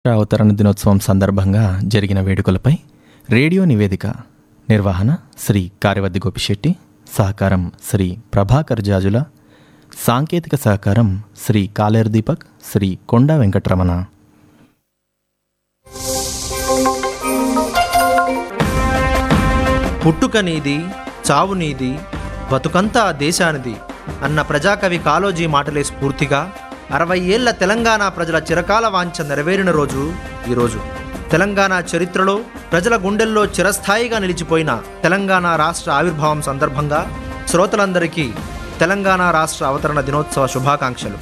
అవతరణ దినోత్సవం సందర్భంగా జరిగిన వేడుకలపై రేడియో నివేదిక నిర్వహణ శ్రీ కార్యవద్ది గోపిశెట్టి సహకారం శ్రీ ప్రభాకర్ జాజుల సాంకేతిక సహకారం శ్రీ కాలేరు దీపక్ శ్రీ కొండా వెంకటరమణ పుట్టుక నీది చావు నీది బతుకంతా దేశానిది అన్న ప్రజాకవి కాలోజీ మాటలే స్ఫూర్తిగా అరవై ఏళ్ల తెలంగాణ ప్రజల చిరకాల వాంఛ నెరవేరిన రోజు ఈరోజు తెలంగాణ చరిత్రలో ప్రజల గుండెల్లో చిరస్థాయిగా నిలిచిపోయిన తెలంగాణ రాష్ట్ర ఆవిర్భావం సందర్భంగా శ్రోతలందరికీ తెలంగాణ రాష్ట్ర అవతరణ దినోత్సవ శుభాకాంక్షలు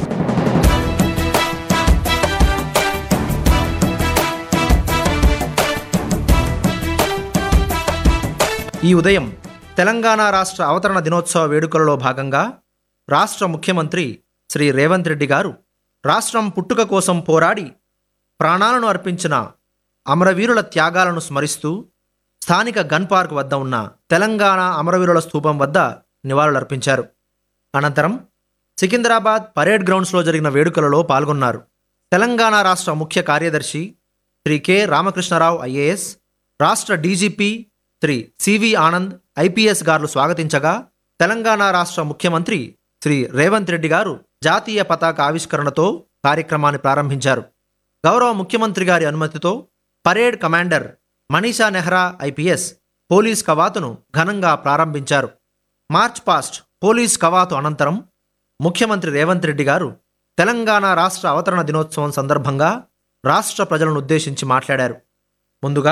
ఈ ఉదయం తెలంగాణ రాష్ట్ర అవతరణ దినోత్సవ వేడుకలలో భాగంగా రాష్ట్ర ముఖ్యమంత్రి శ్రీ రేవంత్ రెడ్డి గారు రాష్ట్రం పుట్టుక కోసం పోరాడి ప్రాణాలను అర్పించిన అమరవీరుల త్యాగాలను స్మరిస్తూ స్థానిక గన్ పార్క్ వద్ద ఉన్న తెలంగాణ అమరవీరుల స్తూపం వద్ద నివాళులర్పించారు అనంతరం సికింద్రాబాద్ పరేడ్ గ్రౌండ్స్లో జరిగిన వేడుకలలో పాల్గొన్నారు తెలంగాణ రాష్ట్ర ముఖ్య కార్యదర్శి శ్రీ కె రామకృష్ణరావు ఐఏఎస్ రాష్ట్ర DGP Shri C V Anand IPS గారు స్వాగతించగా తెలంగాణ రాష్ట్ర ముఖ్యమంత్రి శ్రీ రేవంత్ రెడ్డి గారు జాతీయ పతాక ఆవిష్కరణతో కార్యక్రమాన్ని ప్రారంభించారు గౌరవ ముఖ్యమంత్రి గారి అనుమతితో parade commander Manisha Nehra IPS police కవాతును ఘనంగా ప్రారంభించారు మార్చ్ పాస్ట్ పోలీస్ కవాతు అనంతరం ముఖ్యమంత్రి రేవంత్ రెడ్డి గారు తెలంగాణ రాష్ట్ర అవతరణ దినోత్సవం సందర్భంగా రాష్ట్ర ప్రజలను ఉద్దేశించి మాట్లాడారు ముందుగా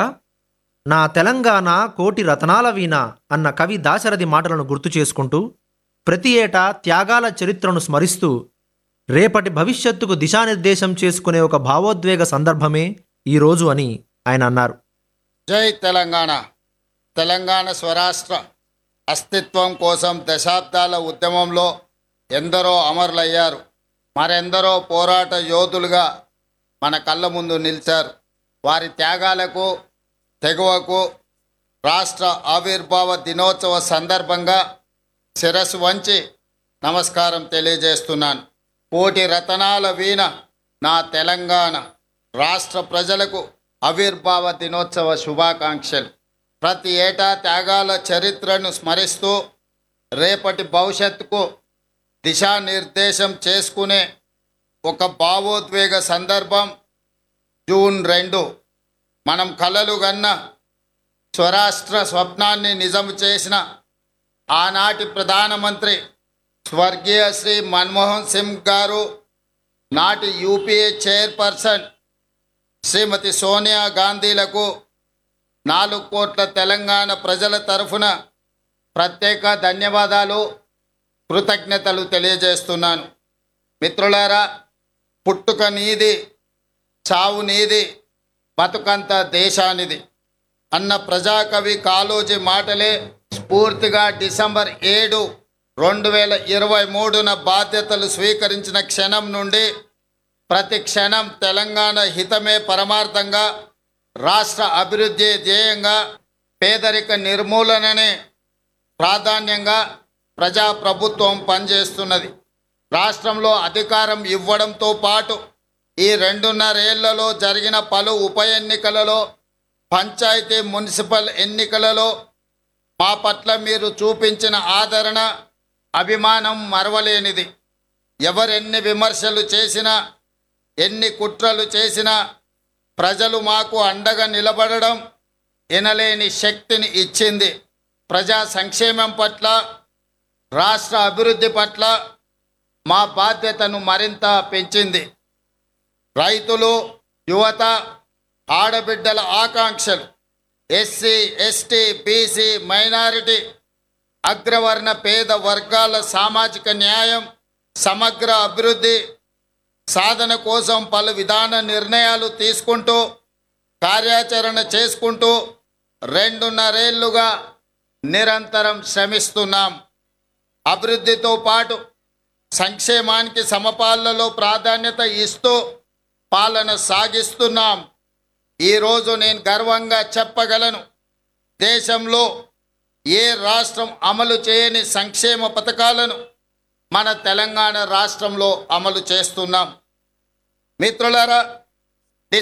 నా తెలంగాణ కోటి రతనాల వీణ అన్న కవి దాశరథి మాటలను గుర్తు చేసుకుంటూ ప్రతి ఏటా త్యాగాల చరిత్రను స్మరిస్తూ రేపటి భవిష్యత్తుకు దిశానిర్దేశం చేసుకునే ఒక భావోద్వేగ సందర్భమే ఈ రోజు అని ఆయన అన్నారు జై తెలంగాణ తెలంగాణ స్వరాష్ట్ర అస్తిత్వం కోసం దశాబ్దాల ఉద్యమంలో ఎందరో అమరులయ్యారు మరెందరో పోరాట యోధులుగా మన కళ్ళ ముందు నిలిచారు వారి త్యాగాలకు తెగువకు రాష్ట్ర ఆవిర్భావ దినోత్సవ సందర్భంగా శిరస్సు వంచి నమస్కారం తెలియజేస్తున్నాను కోటి రతనాల వీణ నా తెలంగాణ రాష్ట్ర ప్రజలకు ఆవిర్భావ దినోత్సవ శుభాకాంక్షలు ప్రతి ఏటా త్యాగాల చరిత్రను స్మరిస్తూ రేపటి భవిష్యత్తుకు దిశానిర్దేశం చేసుకునే ఒక భావోద్వేగ సందర్భం జూన్ రెండు మనం కలలు గన్న స్వరాష్ట్ర స్వప్నాన్ని నిజం చేసిన ఆనాటి ప్రధానమంత్రి స్వర్గీయ శ్రీ మన్మోహన్ సింగ్ గారు నాటి యూపీఏ చైర్పర్సన్ శ్రీమతి సోనియా గాంధీలకు నాలుగు కోట్ల తెలంగాణ ప్రజల తరఫున ప్రత్యేక ధన్యవాదాలు కృతజ్ఞతలు తెలియజేస్తున్నాను మిత్రులారా పుట్టుక నీది చావు నీది బతుకంత దేశానిది అన్న ప్రజాకవి కాళోజీ మాటలే స్ఫూర్తిగా డిసెంబర్ ఏడు రెండు వేల ఇరవై మూడున బాధ్యతలు స్వీకరించిన క్షణం నుండి ప్రతి క్షణం తెలంగాణ హితమే పరమార్థంగా రాష్ట్ర అభివృద్ధి ధ్యేయంగా పేదరిక నిర్మూలననే ప్రాధాన్యంగా ప్రజాప్రభుత్వం పనిచేస్తున్నది రాష్ట్రంలో అధికారం ఇవ్వడంతో పాటు ఈ రెండున్నరేళ్లలో జరిగిన పలు ఉప ఎన్నికలలో పంచాయతీ మున్సిపల్ ఎన్నికలలో మా పట్ల మీరు చూపించిన ఆదరణ అభిమానం మరవలేనిది ఎవరెన్ని విమర్శలు చేసినా ఎన్ని కుట్రలు చేసినా ప్రజలు మాకు అండగా నిలబడడం ఎనలేని శక్తిని ఇచ్చింది ప్రజా సంక్షేమం పట్ల రాష్ట్ర అభివృద్ధి పట్ల మా బాధ్యతను మరింత పెంచింది రైతులు యువత ఆడబిడ్డల ఆకాంక్షలు ఎస్సీ ఎస్టీ బీసీ మైనారిటీ అగ్రవర్ణ పేద వర్గాల సామాజిక న్యాయం సమగ్ర అభివృద్ధి సాధన కోసం పలు విధాన నిర్ణయాలు తీసుకుంటూ కార్యాచరణ చేసుకుంటూ రెండున్నరేళ్లుగా నిరంతరం శ్రమిస్తున్నాం అభివృద్ధితో పాటు సంక్షేమానికి సమపాలలో ప్రాధాన్యత ఇస్తూ పాలన సాగిస్తున్నాం ఈరోజు నేను గర్వంగా చెప్పగలను దేశంలో ఏ రాష్ట్రం అమలు చేయని సంక్షేమ పథకాలను మన తెలంగాణ రాష్ట్రంలో అమలు చేస్తున్నాం మిత్రులారా